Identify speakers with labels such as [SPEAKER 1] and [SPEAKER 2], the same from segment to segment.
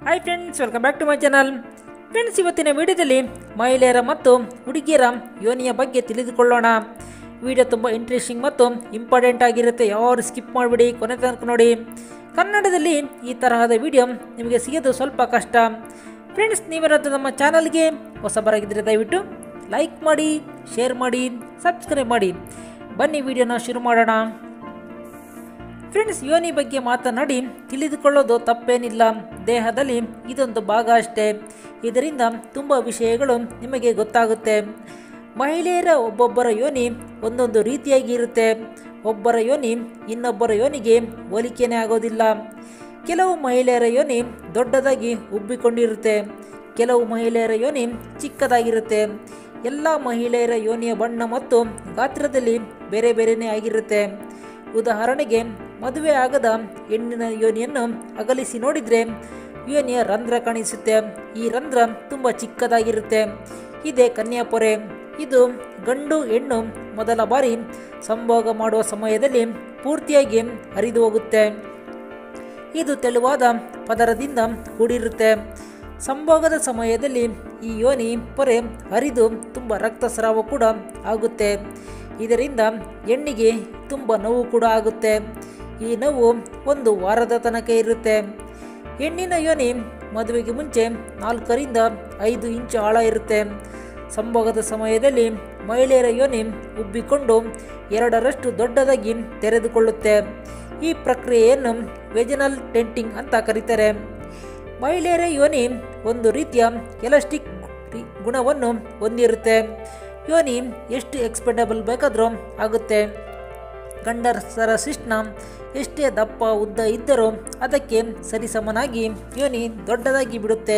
[SPEAKER 1] hi friends welcome back to my channel friends ಇವತ್ತಿನ ವಿಡಿಯೋದಲ್ಲಿ ಮಹಿಳೆಯರ ಮತ್ತು ಹುಡುಗಿಯರ ಯೋನಿಯ ಬಗ್ಗೆ ತಿಳಿದುಕೊಳ್ಳೋಣ ವಿಡಿಯೋ ತುಂಬ ಇಂಟ್ರೆಸ್ಟಿಂಗ್ ಮತ್ತು ಇಂಪಾರ್ಟೆಂಟ್ ಆಗಿರುತ್ತೆ ಯಾರು ಸ್ಕಿಪ್ ಮಾಡಿಬಿಡಿ ಕೊನೆ ತನಕ ನೋಡಿ ಕನ್ನಡದಲ್ಲಿ ಈ ತರಹದ ವಿಡಿಯೋ ನಿಮಗೆ ಸಿಗೋದು ಸ್ವಲ್ಪ ಕಷ್ಟ ಫ್ರೆಂಡ್ಸ್ ನೀವೇನಾದರೂ ನಮ್ಮ ಚಾನಲ್ಗೆ ಹೊಸಬರಾಗಿದ್ದರೆ ದಯವಿಟ್ಟು ಲೈಕ್ ಮಾಡಿ ಶೇರ್ ಮಾಡಿ ಸಬ್ಸ್ಕ್ರೈಬ್ ಮಾಡಿ ಬನ್ನಿ ವಿಡಿಯೋನ ಶುರು ಮಾಡೋಣ ಫ್ರೆಂಡ್ಸ್ ಯೋನಿ ಬಗ್ಗೆ ಮಾತನಾಡಿ ತಿಳಿದುಕೊಳ್ಳೋದು ತಪ್ಪೇನಿಲ್ಲ ದೇಹದಲ್ಲಿ ಇದೊಂದು ಭಾಗ ಅಷ್ಟೇ ಇದರಿಂದ ತುಂಬ ವಿಷಯಗಳು ನಿಮಗೆ ಗೊತ್ತಾಗುತ್ತೆ ಮಹಿಳೆಯರ ಒಬ್ಬೊಬ್ಬರ ಯೋನಿ ಒಂದೊಂದು ರೀತಿಯಾಗಿ ಇರುತ್ತೆ ಒಬ್ಬರ ಯೋನಿ ಇನ್ನೊಬ್ಬರ ಯೋನಿಗೆ ಹೋಲಿಕೆನೇ ಆಗೋದಿಲ್ಲ ಕೆಲವು ಮಹಿಳೆಯರ ಯೋನಿ ದೊಡ್ಡದಾಗಿ ಉಬ್ಬಿಕೊಂಡಿರುತ್ತೆ ಕೆಲವು ಮಹಿಳೆಯರ ಯೋನಿ ಚಿಕ್ಕದಾಗಿರುತ್ತೆ ಎಲ್ಲ ಮಹಿಳೆಯರ ಯೋನಿಯ ಬಣ್ಣ ಮತ್ತು ಗಾತ್ರದಲ್ಲಿ ಬೇರೆ ಬೇರೆಯೇ ಆಗಿರುತ್ತೆ ಉದಾಹರಣೆಗೆ ಮದುವೆ ಆಗದ ಹೆಣ್ಣಿನ ಯೋನಿಯನ್ನು ಅಗಲಿಸಿ ನೋಡಿದರೆ ಯೋನಿಯ ರಂಧ್ರ ಕಾಣಿಸುತ್ತೆ ಈ ರಂಧ್ರ ತುಂಬ ಚಿಕ್ಕದಾಗಿರುತ್ತೆ ಇದೇ ಕನ್ಯಾಪೊರೆ ಇದು ಗಂಡು ಹೆಣ್ಣು ಮೊದಲ ಬಾರಿ ಸಂಭೋಗ ಮಾಡುವ ಸಮಯದಲ್ಲಿ ಪೂರ್ತಿಯಾಗಿ ಹರಿದು ಹೋಗುತ್ತೆ ಇದು ತೆಳುವಾದ ಪದರದಿಂದ ಕೂಡಿರುತ್ತೆ ಸಂಭೋಗದ ಸಮಯದಲ್ಲಿ ಈ ಯೋನಿ ಪೊರೆ ಹರಿದು ತುಂಬ ರಕ್ತಸ್ರಾವ ಕೂಡ ಆಗುತ್ತೆ ಇದರಿಂದ ಹೆಣ್ಣಿಗೆ ತುಂಬ ನೋವು ಕೂಡ ಆಗುತ್ತೆ ಈ ನೋವು ಒಂದು ವಾರದ ತನಕ ಇರುತ್ತೆ ಹೆಣ್ಣಿನ ಯೋನಿ ಮದುವೆಗೆ ಮುಂಚೆ ನಾಲ್ಕರಿಂದ ಐದು ಇಂಚು ಆಳ ಇರುತ್ತೆ ಸಂಭೋಗದ ಸಮಯದಲ್ಲಿ ಮಹಿಳೆಯರ ಯೋನಿ ಉಬ್ಬಿಕೊಂಡು ಎರಡರಷ್ಟು ದೊಡ್ಡದಾಗಿ ತೆರೆದುಕೊಳ್ಳುತ್ತೆ ಈ ಪ್ರಕ್ರಿಯೆಯನ್ನು ವೆಜನಲ್ ಟೆಂಟಿಂಗ್ ಅಂತ ಕರೀತಾರೆ ಮಹಿಳೆಯರ ಯೋನಿ ಒಂದು ರೀತಿಯ ಎಲಾಸ್ಟಿಕ್ ಗುಣವನ್ನು ಹೊಂದಿರುತ್ತೆ ಯೋನಿ ಎಷ್ಟು ಎಕ್ಸ್ಪೆಂಡಬಲ್ ಬೇಕಾದರೂ ಆಗುತ್ತೆ ಗಂಡಸರ ಶಿಶ್ನ ಎಷ್ಟೇ ದಪ್ಪ ಉದ್ದ ಇದ್ದರೂ ಅದಕ್ಕೆ ಸರಿಸಮನಾಗಿ ಯೋನಿ ದೊಡ್ಡದಾಗಿ ಬಿಡುತ್ತೆ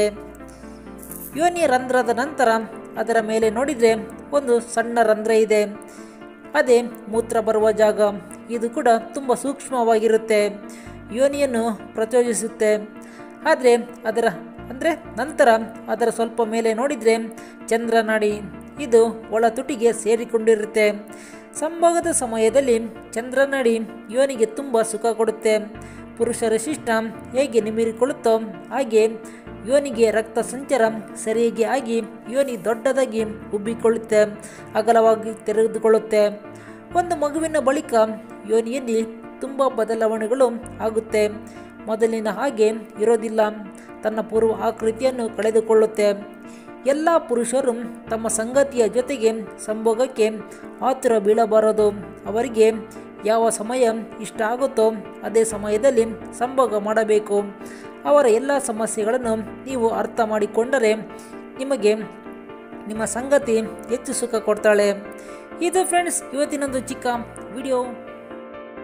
[SPEAKER 1] ಯೋನಿ ರಂಧ್ರದ ನಂತರ ಅದರ ಮೇಲೆ ನೋಡಿದರೆ ಒಂದು ಸಣ್ಣ ರಂಧ್ರ ಇದೆ ಅದೇ ಮೂತ್ರ ಬರುವ ಜಾಗ ಇದು ಕೂಡ ತುಂಬ ಸೂಕ್ಷ್ಮವಾಗಿರುತ್ತೆ ಯೋನಿಯನ್ನು ಪ್ರಚೋದಿಸುತ್ತೆ ಆದರೆ ಅದರ ಅಂದರೆ ನಂತರ ಅದರ ಸ್ವಲ್ಪ ಮೇಲೆ ನೋಡಿದರೆ ಚಂದ್ರನಾಡಿ ಇದು ಒಳ ತುಟಿಗೆ ಸೇರಿಕೊಂಡಿರುತ್ತೆ ಸಂಭೋಗದ ಸಮಯದಲ್ಲಿ ಚಂದ್ರನಾಡಿ ಯೋನಿಗೆ ತುಂಬ ಸುಖ ಕೊಡುತ್ತೆ ಪುರುಷರ ಶಿಷ್ಟ ಹೇಗೆ ನಿಮಿರಿಕೊಳ್ಳುತ್ತೋ ಹಾಗೆ ಯೋನಿಗೆ ರಕ್ತ ಸಂಚಾರ ಸರಿಯಾಗಿ ಆಗಿ ಯೋನಿ ದೊಡ್ಡದಾಗಿ ಉಬ್ಬಿಕೊಳ್ಳುತ್ತೆ ಅಗಲವಾಗಿ ತೆರೆದುಕೊಳ್ಳುತ್ತೆ ಒಂದು ಮಗುವಿನ ಬಳಿಕ ಯೋನಿಯಲ್ಲಿ ತುಂಬ ಬದಲಾವಣೆಗಳು ಆಗುತ್ತೆ ಮೊದಲಿನ ಹಾಗೆ ಇರೋದಿಲ್ಲ ತನ್ನ ಪೂರ್ವ ಆಕೃತಿಯನ್ನು ಕಳೆದುಕೊಳ್ಳುತ್ತೆ ಎಲ್ಲ ಪುರುಷರು ತಮ್ಮ ಸಂಗತಿಯ ಜೊತೆಗೆ ಸಂಭೋಗಕ್ಕೆ ಆತುರ ಬೀಳಬಾರದು ಅವರಿಗೆ ಯಾವ ಸಮಯ ಇಷ್ಟ ಆಗುತ್ತೋ ಅದೇ ಸಮಯದಲ್ಲಿ ಸಂಭೋಗ ಮಾಡಬೇಕು ಅವರ ಎಲ್ಲ ಸಮಸ್ಯೆಗಳನ್ನು ನೀವು ಅರ್ಥ ಮಾಡಿಕೊಂಡರೆ ನಿಮಗೆ ನಿಮ್ಮ ಸಂಗತಿ ಹೆಚ್ಚು ಸುಖ ಕೊಡ್ತಾಳೆ ಇದು ಫ್ರೆಂಡ್ಸ್ ಇವತ್ತಿನೊಂದು ಚಿಕ್ಕ ವಿಡಿಯೋ